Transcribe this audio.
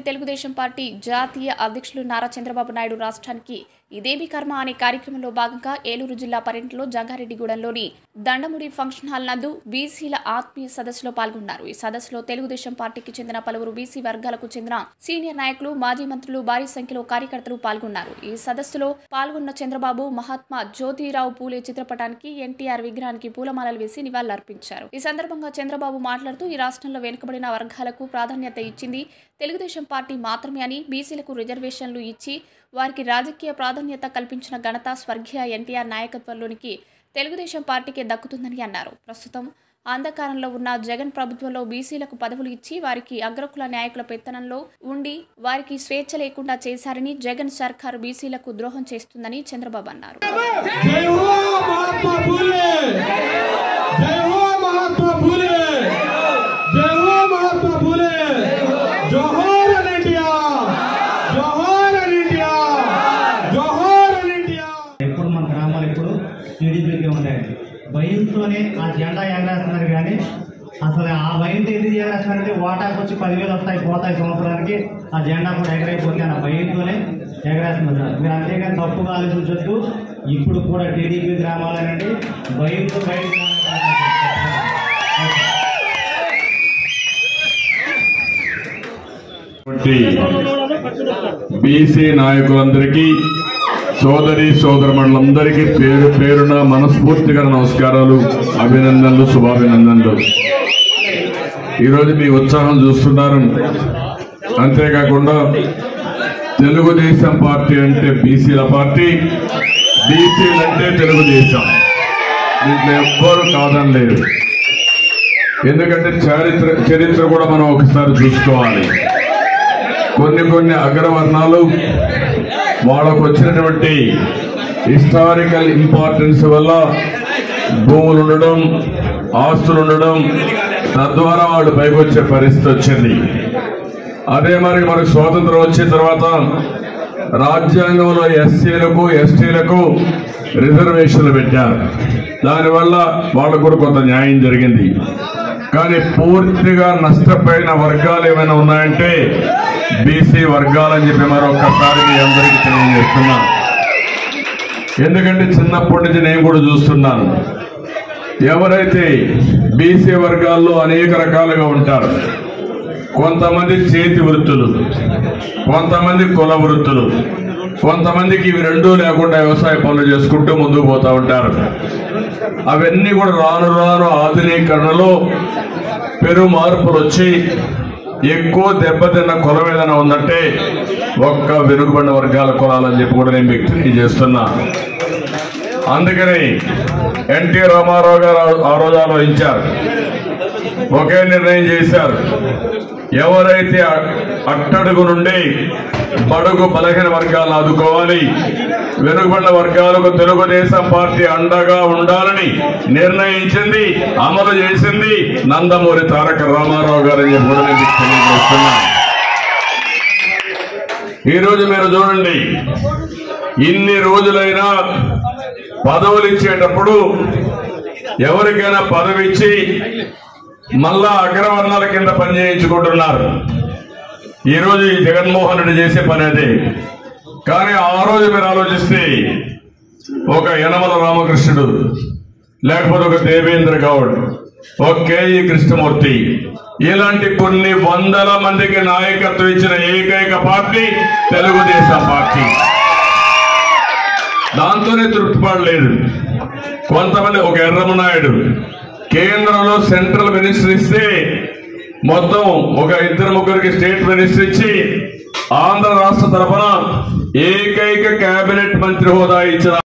Telugu Desam party జాతీయ అధ్యక్షులు నారా చంద్రబాబు నాయుడు రాష్ట్రానికి ఇదేమి కర్మ అనే కార్యక్రమంలో భాగంగా ఏలూరు జిల్లా పర్యటనలో జంగారెడ్డిగూడెంలోని దండముడి ఫంక్షన్ హాల్ నందు బీసీల ఆత్మీయ సదస్సులో పాల్గొన్నారు ఈ సదస్సులో తెలుగుదేశం పార్టీకి చెందిన పలువురు బీసీ వర్గాలకు చెందిన సీనియర్ నాయకులు మాజీ మంత్రులు భారీ సంఖ్యలో కార్యకర్తలు పాల్గొన్నారు ఈ సదస్సులో పాల్గొన్న చంద్రబాబు మహాత్మా జ్యోతిరావు పూలే చిత్రపటానికి ఎన్టీఆర్ విగ్రహానికి పూలమాలలు వేసి నివాళులర్పించారు ఈ సందర్భంగా చంద్రబాబు మాట్లాడుతూ ఈ రాష్ట్రంలో వెనుకబడిన వర్గాలకు ప్రాధాన్యత ఇచ్చింది తెలుగుదేశం పార్టీ మాత్రమే అని బీసీలకు రిజర్వేషన్లు ఇచ్చి వారికి రాజకీయ ప్రాధాన్యత కల్పించిన ఘనత స్వర్గీయ ఎన్టీఆర్ నాయకత్వంలోనికి తెలుగుదేశం పార్టీకే దక్కుతుందని అన్నారు ప్రస్తుతం అంధకారంలో ఉన్న జగన్ ప్రభుత్వంలో బీసీలకు పదవులు ఇచ్చి వారికి అగ్రకుల నాయకుల పెత్తనంలో ఉండి వారికి స్వేచ్ఛ లేకుండా చేశారని జగన్ సర్కారు బీసీలకు ద్రోహం చేస్తుందని చంద్రబాబు అన్నారు జై హో మహాత్మా ఫూలే జై హో మహాత్మా ఫూలే జై హో మహాత్మా ఫూలే జోహార్ అన్ ఇండియా జోహార్ అన్ ఇండియా జోహార్ అన్ ఇండియా ఎప్పుడు మన గ్రామాలు ఎప్పుడు టీడీపీకి ఉంటాయండి భయంతోనే ఆ జెండా ఎగరేస్తున్నారు కానీ అసలు ఆ భయంతో ఎందుకు ఎగరేస్తున్నారంటే ఓటాకు వచ్చి పదివేలు వస్తాయి పోతాయి సంవత్సరానికి ఆ జెండా కూడా ఎగరైపోతే ఆ భయంతోనే ఎగరేస్తున్నారు మీరు అంతేగాని తప్పుగా ఆలోచించొద్దు ఇప్పుడు కూడా టీడీపీ గ్రామాలనండి భయంతో బయటకు బీసీ నాయకులందరికీ సోదరి సోదరమణులందరికీ పేరు పేరున మనస్ఫూర్తిగా నమస్కారాలు అభినందనలు శుభాభినందనలు ఈరోజు మీ ఉత్సాహం చూస్తున్నారు అంతేకాకుండా తెలుగుదేశం పార్టీ అంటే బీసీల పార్టీ బీసీలు అంటే తెలుగుదేశం దీంట్లో ఎవ్వరు కాదని లేదు ఎందుకంటే చరిత్ర చరిత్ర కూడా మనం ఒకసారి చూసుకోవాలి కొన్ని కొన్ని అగ్రవర్ణాలు వాళ్ళకు వచ్చినటువంటి హిస్టారికల్ ఇంపార్టెన్స్ వల్ల భూములు ఉండడం ఆస్తులు ఉండడం తద్వారా వాళ్ళు పైకి వచ్చే పరిస్థితి వచ్చింది అదే మరి మనకు స్వాతంత్రం వచ్చిన తర్వాత రాజ్యాంగంలో ఎస్సీలకు ఎస్టీలకు రిజర్వేషన్లు పెట్టారు దానివల్ల వాళ్ళకు కూడా కొంత న్యాయం జరిగింది కానీ పూర్తిగా నష్టపోయిన వర్గాలు ఏమైనా ఉన్నాయంటే బీసీ వర్గాలని చెప్పి మరొకసారి మీ అందరికీ తెలియజేస్తున్నా ఎందుకంటే చిన్నప్పటి నుంచి నేను కూడా చూస్తున్నాను ఎవరైతే బీసీ వర్గాల్లో అనేక రకాలుగా ఉంటారు కొంతమంది చేతి వృత్తులు కొంతమంది కుల వృత్తులు కొంతమందికి ఇవి రెండూ లేకుండా వ్యవసాయ పనులు చేసుకుంటూ ముందుకు పోతా ఉంటారు అవన్నీ కూడా రాను రాను ఆధునీకరణలో పెరు మార్పులు వచ్చి ఎక్కువ దెబ్బతిన్న కులం ఏదైనా ఉందంటే ఒక్క వెనుకబడిన వర్గాల కులాలని చెప్పి కూడా నేను మీకు తెలియజేస్తున్నా అందుకని ఎన్టీ రామారావు గారు ఆ- ఆ రోజు ఆలోచించారు ఒకే నిర్ణయం చేశారు ఎవరైతే అ- అట్టడుగు నుండి బడుగు బలహీన వర్గాలను ఆదుకోవాలి వెనుకబడిన వర్గాలకు తెలుగుదేశం పార్టీ అండగా ఉండాలని నిర్ణయించింది అమలు చేసింది నందమూరి తారక రామారావు గారు అని చెప్పి కూడా నేను మీకు తెలియజేస్తున్నా ఈ రోజు మీరు చూడండి ఇన్ని రోజులైనా పదవులు ఇచ్చేటప్పుడు ఎవరికైనా పదవి ఇచ్చి మళ్ళా అగ్రవర్ణాల కింద పనిచేయించుకుంటున్నారు ఈ రోజు ఈ జగన్మోహన్ రెడ్డి చేసే పని అదే కానీ ఆ రోజు మీరు ఆలోచిస్తే ఒక యనమల రామకృష్ణుడు లేకపోతే ఒక దేవేంద్ర గౌడ్ ఒక కేఈ కృష్ణమూర్తి ఇలాంటి కొన్ని వందల మందికి నాయకత్వం ఇచ్చిన ఏకైక పార్టీ తెలుగుదేశం పార్టీ దాంతోనే తృప్తి పడలేదు కొంతమంది ఒక ఎర్రమనాయుడు కేంద్రంలో సెంట్రల్ మినిస్టర్ ఇస్తే మొత్తం ఒక ఇద్దరు ముగ్గురికి స్టేట్ మినిస్టర్ ఇచ్చి ఆంధ్ర రాష్ట్ర తరఫున ఏకైక కేబినెట్ మంత్రి హోదా ఇచ్చిన